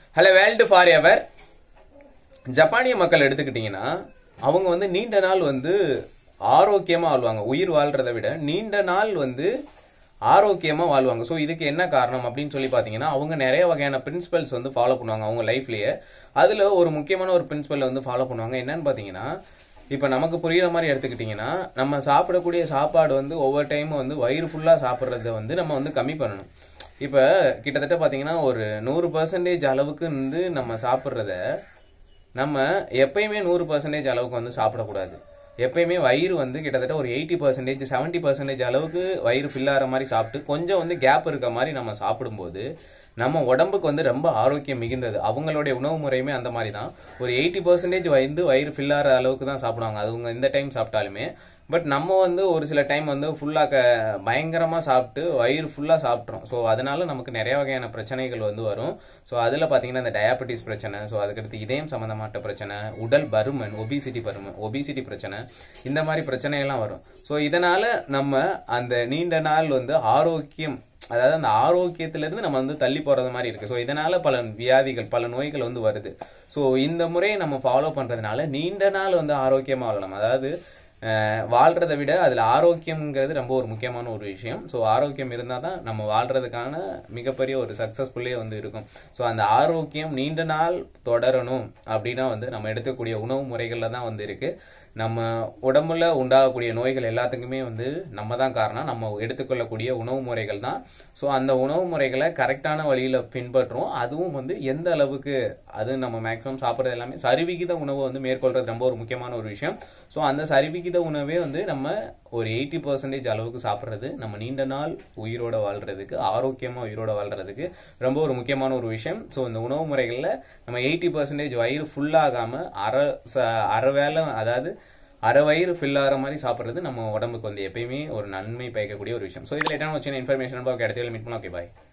hello world for ever ஜப்பானிய மக்கள் எடுத்துக்கிட்டீங்கன்னா அவங்க வந்து நீண்ட நாள் வந்து ஆரோக்கியமா வாழ்வாங்க உயிர் வாழ்றதை விட நீண்ட நாள் வந்து ஆரோக்கியமா வாழ்வாங்க ஸோ இதுக்கு என்ன காரணம் அப்படின்னு சொல்லி பாத்தீங்கன்னா அவங்க நிறைய வகையான பிரின்சிபல்ஸ் வந்து ஃபாலோ பண்ணுவாங்க அவங்க லைஃப்லயே அதுல ஒரு முக்கியமான ஒரு பிரின்சிபல் வந்து ஃபாலோ பண்ணுவாங்க என்னன்னு பாத்தீங்கன்னா இப்ப நமக்கு புரியுற மாதிரி எடுத்துக்கிட்டீங்கன்னா நம்ம சாப்பிடக்கூடிய சாப்பாடு வந்து ஒவ்வொரு டைம் வந்து வயிறு ஃபுல்லா சாப்பிட்றத வந்து நம்ம வந்து கம்மி பண்ணணும் இப்ப கிட்டத்தட்ட பாத்தீங்கன்னா ஒரு நூறு பர்சன்டேஜ் அளவுக்கு வந்து நம்ம சாப்பிட்றத நம்ம எப்பயுமே நூறு பர்சன்டேஜ் அளவுக்கு வந்து சாப்பிடக்கூடாது எப்பயுமே வயிறு வந்து கிட்டத்தட்ட ஒரு எயிட்டி பர்சன்டேஜ் செவன்ட்டி பர்சன்டேஜ் அளவுக்கு வயிறு ஃபில் ஆகிற மாதிரி சாப்பிட்டு கொஞ்சம் வந்து கேப் இருக்க மாதிரி நம்ம சாப்பிடும்போது நம்ம உடம்புக்கு வந்து ரொம்ப ஆரோக்கியம் மிகுந்தது அவங்களுடைய உணவு முறையுமே அந்த மாதிரி தான் ஒரு எயிட்டி பர்சன்டேஜ் வந்து வயிறு ஃபில் ஆகிற அளவுக்கு தான் சாப்பிடுவாங்க அது அவங்க இந்த டைம் சாப்பிட்டாலுமே பட் நம்ம வந்து ஒரு சில டைம் வந்து ஃபுல்லாக பயங்கரமா சாப்பிட்டு வயிறு ஃபுல்லா சாப்பிட்றோம் ஸோ அதனால நமக்கு நிறைய வகையான பிரச்சனைகள் வந்து வரும் ஸோ அதுல பாத்தீங்கன்னா இந்த டயாபெட்டிஸ் பிரச்சனை ஸோ அதுக்கடுத்து இதயம் சம்பந்தமாட்ட பிரச்சனை உடல் பருமன் ஒபிசிட்டி பருமன் ஒபிசிட்டி பிரச்சனை இந்த மாதிரி பிரச்சனைகள்லாம் வரும் ஸோ இதனால நம்ம அந்த நீண்ட நாள் வந்து ஆரோக்கியம் அதாவது அந்த ஆரோக்கியத்துல இருந்து நம்ம வந்து தள்ளி போறது மாதிரி இருக்கு ஸோ இதனால பல வியாதிகள் பல நோய்கள் வந்து வருது ஸோ இந்த முறையை நம்ம ஃபாலோ பண்றதுனால நீண்ட நாள் வந்து ஆரோக்கியமா வாழலாம் அதாவது அஹ், வாழ்றதை விட அதுல ஆரோக்கியம்ங்கிறது ரொம்ப ஒரு முக்கியமான ஒரு விஷயம் ஸோ ஆரோக்கியம் இருந்தால் தான் நம்ம வாழ்றதுக்கான மிகப்பெரிய ஒரு சக்சஸ்ஃபுல்லே வந்து இருக்கும் ஸோ அந்த ஆரோக்கியம் நீண்ட நாள் தொடரணும் அப்படின்னா வந்து நம்ம எடுக்கக்கூடிய உணவு முறைகள்ல தான் வந்து இருக்கு நம்ம உடம்புல உண்டாகக்கூடிய நோய்கள் எல்லாத்துக்குமே வந்து நம்ம தான் காரணம் நம்ம எடுத்துக்கொள்ளக்கூடிய உணவு முறைகள் தான் ஸோ அந்த உணவு முறைகளை கரெக்டான வழியில பின்பற்றுறோம் அதுவும் வந்து எந்த அளவுக்கு அது நம்ம மேக்ஸிமம் சாப்பிட்றது எல்லாமே சரிவிகித உணவை வந்து மேற்கொள்றது ரொம்ப ஒரு முக்கியமான ஒரு விஷயம் ஸோ அந்த சரிவிகித உணவே வந்து நம்ம ஒரு எயிட்டி பர்சன்டேஜ் அளவுக்கு சாப்பிட்றது நம்ம நீண்ட நாள் உயிரோட வாழ்றதுக்கு ஆரோக்கியமா உயிரோட வாழ்றதுக்கு ரொம்ப ஒரு முக்கியமான ஒரு விஷயம் ஸோ இந்த உணவு முறைகளில் நம்ம எயிட்டி பர்சன்டேஜ் வயிறு ஃபுல்லாகாம அரை ச- அரை வேளை அதாவது அரை வயிறு ஃபில் ஆகிற மாதிரி சாப்பிட்றது நம்ம உடம்புக்கு வந்து எப்பயுமே ஒரு நன்மை பயக்கக்கூடிய ஒரு விஷயம் ஸோ இதில் என்ன வச்சு இன்ஃபர்மேஷன் கிடைச்சதில் மீட் பண்ணலாம் ஓகே பாய்